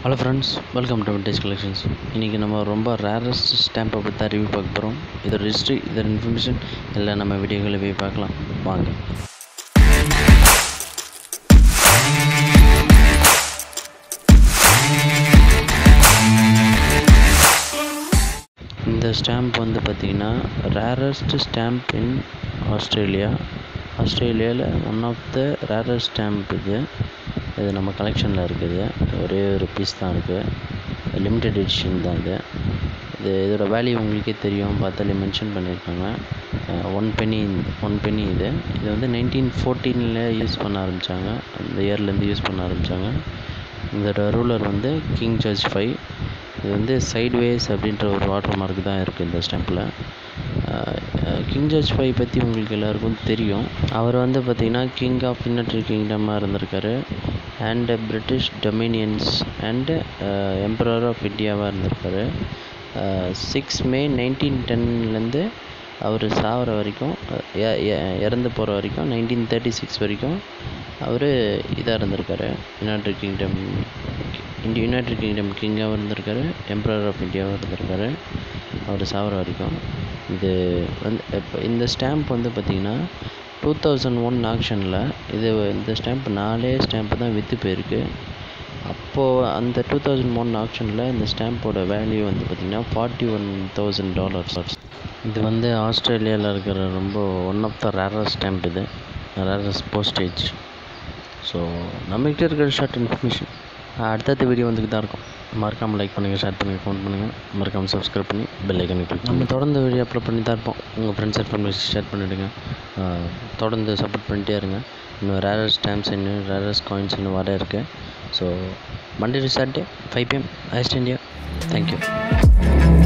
hello friends welcome to vintage collections இன்றைக்கி நம்ம ரொம்ப ரேரஸ்ட் ஸ்டாம்பை பற்றி தான் ரிவ்யூ பார்க்க போகிறோம் இதோட ஹிஸ்ட்ரி இதோட இன்ஃபர்மேஷன் எல்லாம் நம்ம வீடியோக்களை போய் பார்க்கலாம் வாங்க இந்த ஸ்டாம்ப் வந்து பார்த்திங்கன்னா ரேரஸ்ட் ஸ்டாம்ப் இன் ஆஸ்திரேலியா ஆஸ்திரேலியாவில் one of the rarest stamp இது இது நம்ம கலெக்ஷனில் இருக்குது ஒரே ஒரு பீஸ் தான் இருக்குது லிமிடெட் எடிஷன் தான் இது இது இதோட வேல்யூ உங்களுக்கே தெரியும் பார்த்தாலே மென்ஷன் பண்ணியிருக்காங்க ஒன் பெனி ஒன் பெனி இது இது வந்து நைன்டீன் ஃபோர்டீனில் யூஸ் பண்ண ஆரம்பித்தாங்க அந்த இயர்லேருந்து யூஸ் பண்ண ஆரம்பித்தாங்க இதோட ரூலர் வந்து கிங் ஜார்ஜ் ஃபைவ் இது வந்து சைட்வேஸ் அப்படின்ற ஒரு வாட்டர் மார்க் தான் இருக்குது இந்த ஸ்டாம்பில் கிங் ஜார்ஜ் ஃபைவ் பற்றி உங்களுக்கு எல்லாருக்கும் தெரியும் அவர் வந்து பார்த்திங்கன்னா கிங் ஆஃப் யுனைடெட் கிங்டமாக இருந்திருக்காரு and British dominions and emperor of இந்தியாவாக இருந்திருக்காரு சிக்ஸ் மே நைன்டீன் டென்லேருந்து அவர் சாகிற வரைக்கும் இறந்து போகிற வரைக்கும் நைன்டீன் தேர்ட்டி சிக்ஸ் வரைக்கும் அவர் இதாக இருந்திருக்காரு யுனைடெட் கிங்டம் இண்டி யுனைடெட் கிங்டம் கிங்காகவும் இருந்திருக்காரு எம்பரர் ஆஃப் இந்தியாவும் இருந்திருக்காரு அவர் சாகிற வரைக்கும் இது வந்து இப்போ இந்த ஸ்டாம்ப் வந்து பார்த்திங்கன்னா டூ தௌசண்ட் ஒன் ஆக்ஷனில் இது இந்த ஸ்டாம்ப் நாலே ஸ்டாம்ப்பு தான் விற்று போயிருக்கு அப்போது அந்த டூ தௌசண்ட் ஒன் ஆக்ஷனில் இந்த ஸ்டாம்போட வேல்யூ வந்து பார்த்திங்கன்னா ஃபார்ட்டி ஒன் தௌசண்ட் டாலர்ஸ் இது வந்து ஆஸ்திரேலியாவில் இருக்கிற ரொம்ப one of the rarest stamp இது ரேரஸ்ட் போஸ்டேஜ் ஸோ நம்மகிட்ட இருக்கிற ஷார்ட் இன்ஃபர்மேஷன் அடுத்தடுத்த வீடியோ வந்துட்டு தான் இருக்கும் மறக்காமல் லைக் பண்ணுங்கள் ஷேர் பண்ணுங்கள் கமெண்ட் பண்ணுங்கள் மறக்காமல் சப்ஸ்கிரைப் பண்ணி பெல் ஐக்கன் கிளிக் நம்ம தொடர்ந்து வீடியோ அப்லோட் பண்ணி தான் இருப்போம் உங்கள் ஃப்ரெண்ட்ஸ் இன்ஃபர்மேஷன் ஷேர் பண்ணிவிடுங்க தொடர்ந்து சப்போர்ட் பண்ணிட்டே இருங்க இன்னும் ரேரர் ஸ்டாம்ப்ஸ் இன்னும் ரேரஸ் காயின்ஸ் இன்னும் வர இருக்குது so Monday to Saturday five PM IST India thank you